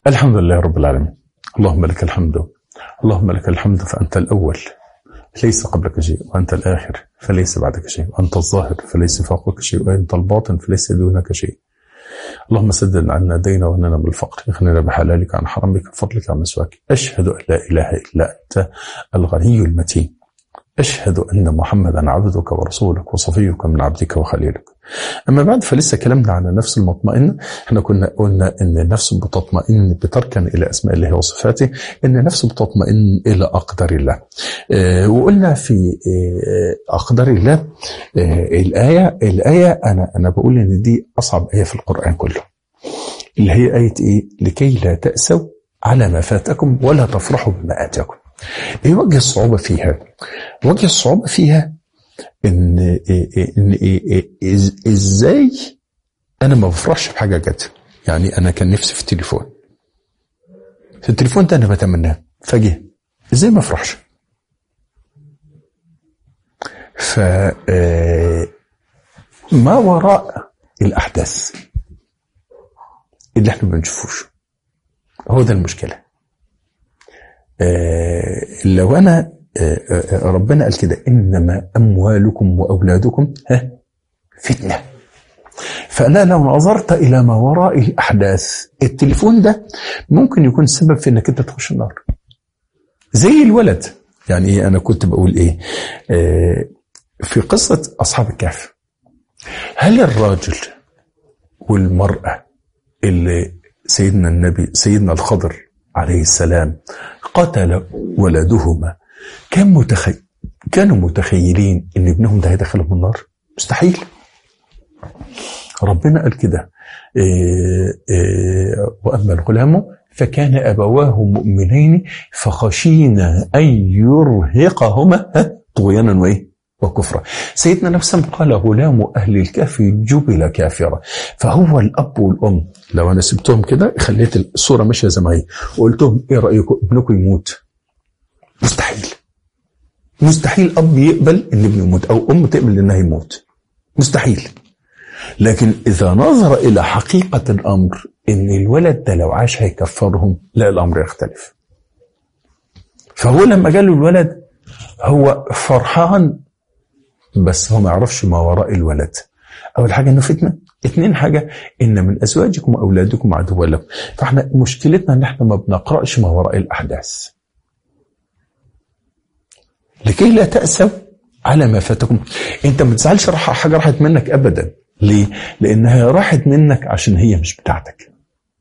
الحمد لله رب العالمين اللهم لك الحمد اللهم لك الحمد فأنت الأول ليس قبلك شيء وأنت الآخر فليس بعدك شيء وأنت الظاهر فليس فوقك شيء وأنت الباطن فليس دونك شيء اللهم سدد عنا دينا واننا بالفقر اغننا بحلالك عن حرمك بفضلك عن مسواك اشهد ان لا اله الا انت الغني المتين أشهد أن محمدا عبدك ورسولك وصفيك من عبدك وخليلك أما بعد فلسه كلامنا عن النفس المطمئنة احنا كنا قلنا أن النفس بتطمئن بتركن إلى أسماء الله وصفاته أن النفس بتطمئن إلى أقدار الله اه وقلنا في اه أقدار الله اه الآية الآية أنا أنا بقول أن دي أصعب آية في القرآن كله اللي هي آية إيه لكي لا تأسوا على ما فاتكم ولا تفرحوا بما آتاكم ايه وجه الصعوبة فيها؟ وجه الصعوبة فيها ان ان ازاي انا ما بفرحش بحاجة جت يعني انا كان نفسي في التليفون في التليفون ده انا بتمناه فجه ازاي ما افرحش؟ ف ما وراء الاحداث اللي احنا ما بنشوفوش هو ده المشكله آه لو انا آه آه ربنا قال كده انما اموالكم واولادكم ها فتنه فانا لو نظرت الى ما وراء الاحداث التليفون ده ممكن يكون سبب في انك انت تخش النار زي الولد يعني ايه انا كنت بقول ايه في قصه اصحاب الكهف هل الراجل والمراه اللي سيدنا النبي سيدنا الخضر عليه السلام قتل ولدهما كان متخيل كانوا متخيلين ان ابنهم ده هيدخلهم النار مستحيل ربنا قال كده إيه إيه واما الغلام فكان ابواه مؤمنين فخشينا ان يرهقهما طغيانا وايه وكفرا سيدنا نفسه قال غلام أهل الكهف جبل كافرا فهو الأب والأم لو أنا سبتهم كده خليت الصورة ماشية زي ما هي وقلت لهم إيه رأيكم ابنكم يموت مستحيل مستحيل أب يقبل إن ابنه يموت أو أم تقبل إنها يموت مستحيل لكن إذا نظر إلى حقيقة الأمر إن الولد ده لو عاش هيكفرهم لا الأمر يختلف فهو لما جاله الولد هو فرحان بس هو ما يعرفش ما وراء الولد اول حاجه انه فتنه اثنين حاجه ان من ازواجكم واولادكم عدوا لكم فاحنا مشكلتنا ان احنا ما بنقراش ما وراء الاحداث لكي لا تاسوا على ما فاتكم انت ما تزعلش راح حاجه راحت منك ابدا ليه لانها راحت منك عشان هي مش بتاعتك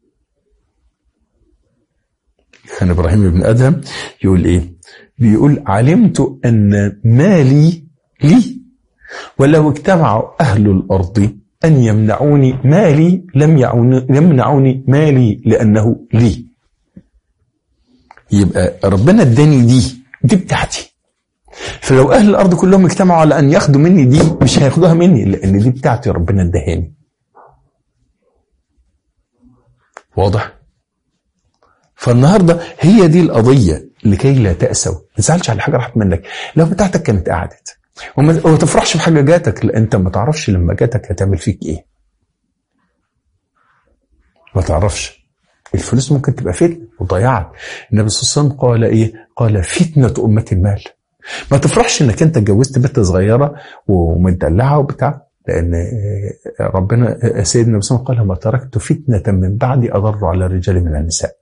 كان ابراهيم بن ادهم يقول ايه بيقول علمت ان مالي لي ولو اجتمع أهل الأرض أن يمنعوني مالي لم يمنعوني مالي لأنه لي يبقى ربنا اداني دي دي بتاعتي فلو أهل الأرض كلهم اجتمعوا على أن ياخدوا مني دي مش هياخدوها مني لأن دي بتاعتي ربنا ادهاني واضح؟ فالنهارده هي دي القضية لكي لا تأسوا ما تزعلش على حاجة راحت منك لو بتاعتك كانت قعدت وما تفرحش بحاجة جاتك لأن أنت ما تعرفش لما جاتك هتعمل فيك إيه ما تعرفش الفلوس ممكن تبقى فتنة وضيعت النبي صلى الله عليه وسلم قال إيه قال فتنة أمة المال ما تفرحش إنك أنت اتجوزت بنت صغيرة ومدلعة وبتاع لأن ربنا سيدنا النبي صلى الله عليه وسلم قال ما تركت فتنة من بعدي أضر على الرجال من النساء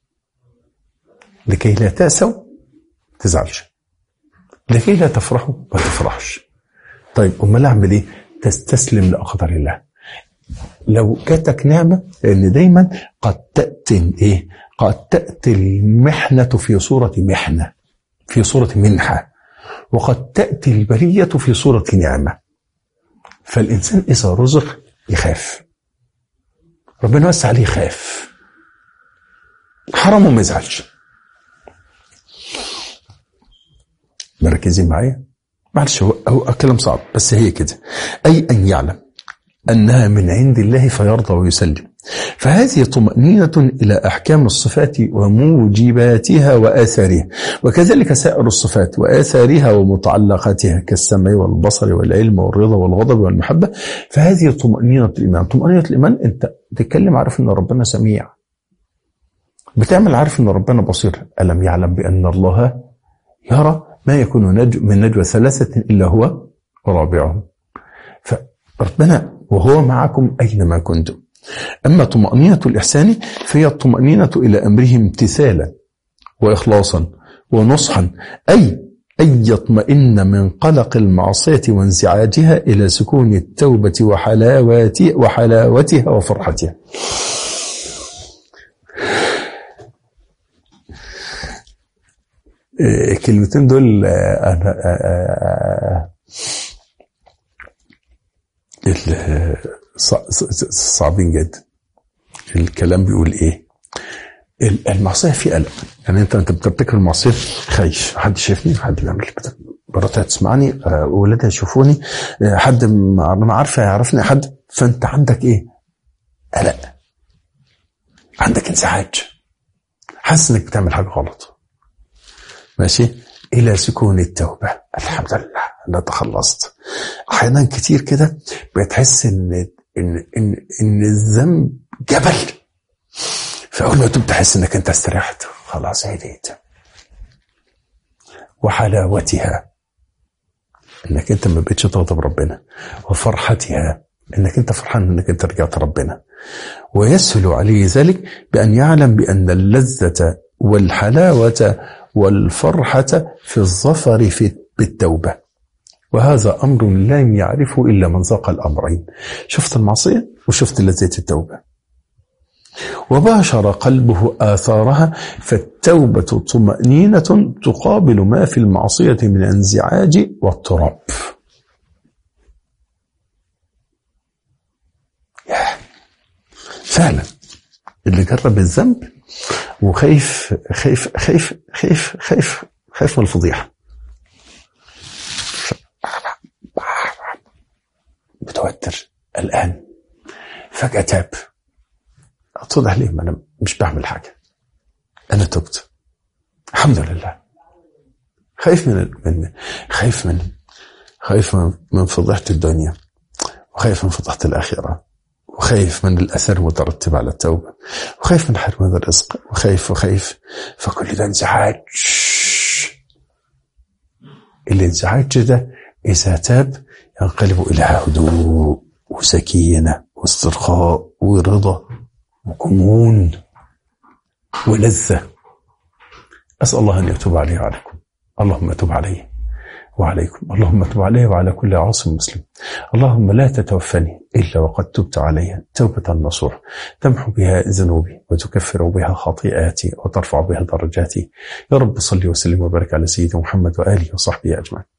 لكي لا تأسوا تزعلش لكي لا تفرحوا ما تفرحش طيب امال اعمل ايه تستسلم لاقدار الله لو جاتك نعمه لان دايما قد تاتي ايه قد تاتي المحنه في صوره محنه في صوره منحه وقد تاتي البليه في صوره نعمه فالانسان اذا رزق يخاف ربنا وسع عليه يخاف حرمه ما يزعلش مركزين معايا معلش هو, هو كلام صعب بس هي كده أي أن يعلم أنها من عند الله فيرضى ويسلم فهذه طمأنينة إلى أحكام الصفات وموجباتها وآثارها وكذلك سائر الصفات وآثارها ومتعلقاتها كالسمع والبصر والعلم والرضا والغضب والمحبة فهذه طمأنينة الإيمان طمأنينة الإيمان أنت تتكلم عارف أن ربنا سميع بتعمل عارف ان ربنا بصير الم يعلم بان الله يرى ما يكون نجو من نجوى ثلاثه الا هو رابعهم فربنا وهو معكم اينما كنتم اما طمانينه الاحسان فهي الطمانينه الى امره امتثالا واخلاصا ونصحا اي أن يطمئن من قلق المعصية وانزعاجها إلى سكون التوبة وحلاوتها, وحلاوتها وفرحتها الكلمتين دول أنا صعبين جدا الكلام بيقول ايه المعصيه في الم يعني انت انت بترتكب المعصيه خايف حد شايفني حد بيعمل كده مراتي هتسمعني ولادها يشوفوني حد ما عارفه يعرفني حد فانت عندك ايه؟ قلق عندك انزعاج حاسس انك بتعمل حاجه غلط ماشي الى سكون التوبه الحمد لله انا تخلصت احيانا كتير كده بتحس ان ان ان ان الذنب جبل فاول ما تبدا تحس انك انت استريحت خلاص هديت وحلاوتها انك انت ما بقتش تغضب ربنا وفرحتها انك انت فرحان انك انت رجعت ربنا ويسهل عليه ذلك بان يعلم بان اللذه والحلاوه والفرحه في الظفر في بالتوبه وهذا امر لم يعرفه الا من ذاق الامرين شفت المعصيه وشفت لذه التوبه وباشر قلبه آثارها فالتوبة طمأنينة تقابل ما في المعصية من انزعاج واضطراب فعلا اللي جرب الذنب وخايف خايف خايف خايف خايف خايف من الفضيحة متوتر الآن فجأة تاب اتضح ليه ما انا مش بعمل حاجه انا تبت الحمد لله خايف من من خايف من خايف من, من فضيحه الدنيا وخايف من فضيحه الاخره وخايف من الاثر المترتب على التوبه وخايف من حرمان الرزق وخايف وخايف فكل ده انزعاج الانزعاج ده اذا تاب ينقلب الى هدوء وسكينه واسترخاء ورضا وكمون ولذة أسأل الله أن يتوب علي وعليكم اللهم تب علي وعليكم اللهم تب علي وعلى كل عاصم مسلم اللهم لا تتوفني إلا وقد تبت علي توبة نصوح تمحو بها ذنوبي وتكفر بها خطيئاتي وترفع بها درجاتي يا رب صل وسلم وبارك على سيدنا محمد وآله وصحبه أجمعين